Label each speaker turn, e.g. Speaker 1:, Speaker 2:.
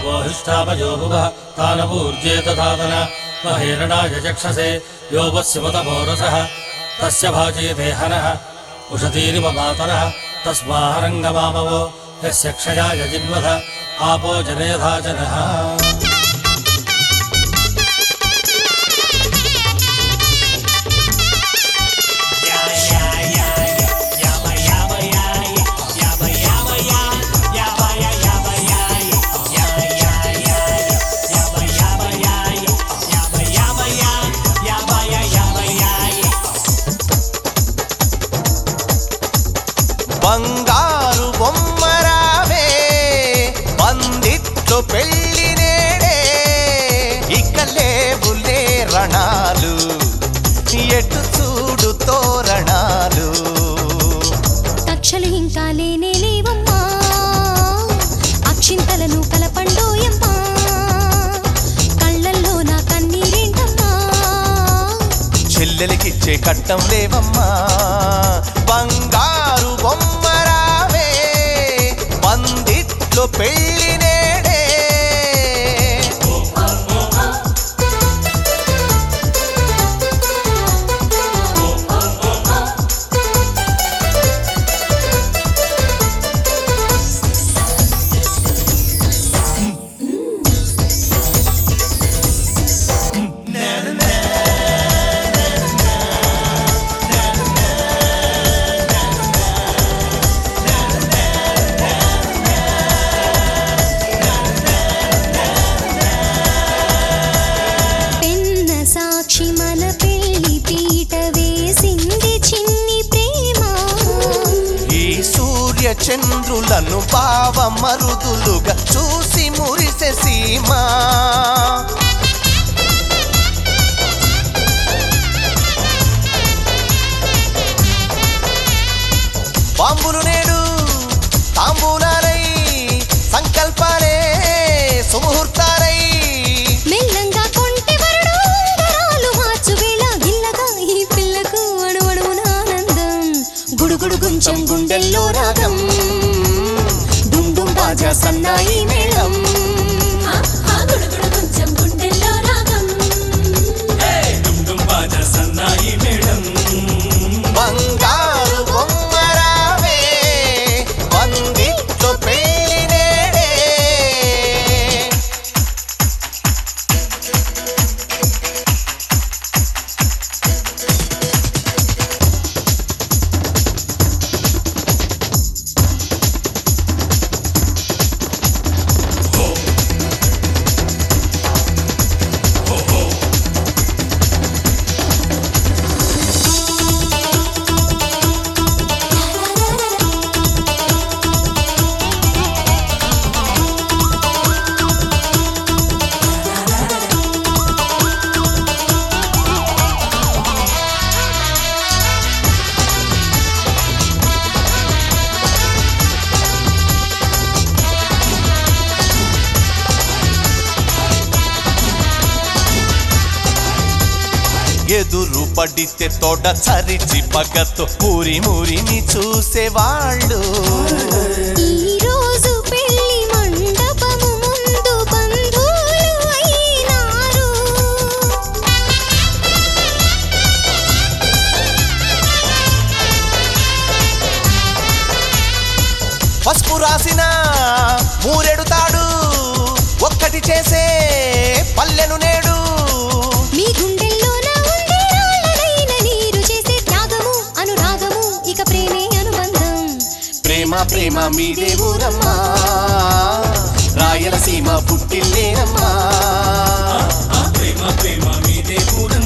Speaker 1: वोहिष्ठापयो भुवः तानपूर्जे तथातन महेरणाय चक्षसे यो वस्य मतमोरसः तस्य भाजेते हनः उषतीरिव मातरः तस्मारङ्गमामवो यस्य क्षयाय जिन्वथ आपो जनेधा जनः
Speaker 2: బంగారు బొమ్మరావే బందిట్లో పెళ్లి నేడే ఇక లేవులే రణాలు ఎటు చూడు తోరణాలు
Speaker 3: కక్షలు ఇంకా లేనే లేవమ్మా అక్షింతలను కలపండోయమ్మా కళ్ళల్లో నా కన్నీరేంటమ్మా
Speaker 2: చెల్లెలికిచ్చే కట్టం లేవమ్మా బంగారు బొమ్మరావే బందిట్లో పెళ్లి నేడే
Speaker 3: పెన్న సాక్షి మన పెళ్లి పీట వేసింది చిన్ని ప్రేమ
Speaker 2: ఈ సూర్య చంద్రులను భావ మరుదులుగా చూసి మురిసె సీమా బాంబులు నేడు తాంబూలాలై సంకల్పాలే సుముహూర్తాలై
Speaker 3: మెల్లంగా కొంటె వరుడు ఉంగరాలు మార్చు వేళ గిల్లగా ఈ పిల్లకు అణువణువున ఆనందం గుడుగుడు గుంచెం గుండెల్లో రాగం డుమ్ డుమ్ బాజా సన్నాయి మేళం
Speaker 2: బంగారు బొమ్మరావే బందిట్లో పెళ్లి నేడే ఎదురు పడితే తోట చరిచి పగతో పూరి మురిని చూసేవాళ్ళు
Speaker 3: ఈ రోజు పెళ్లి మండపము ముందు బంధువులు అయినారు
Speaker 2: పసుపు రాసిన మూరెడుతాడు ఒక్కటి చేసే పల్లెను నేడు
Speaker 3: మీ గుండెల్లోన ఉండే రాళ్ళనైన నీరు చేసే త్యాగము అనురాగము ఇక ప్రేమే అనుబంధం
Speaker 2: ప్రేమ ప్రేమ మీదే ఊరమ్మా రాయలసీమ పుట్టిల్లేనమ్మా
Speaker 1: ప్రేమ ప్రేమ మీదే పూరన్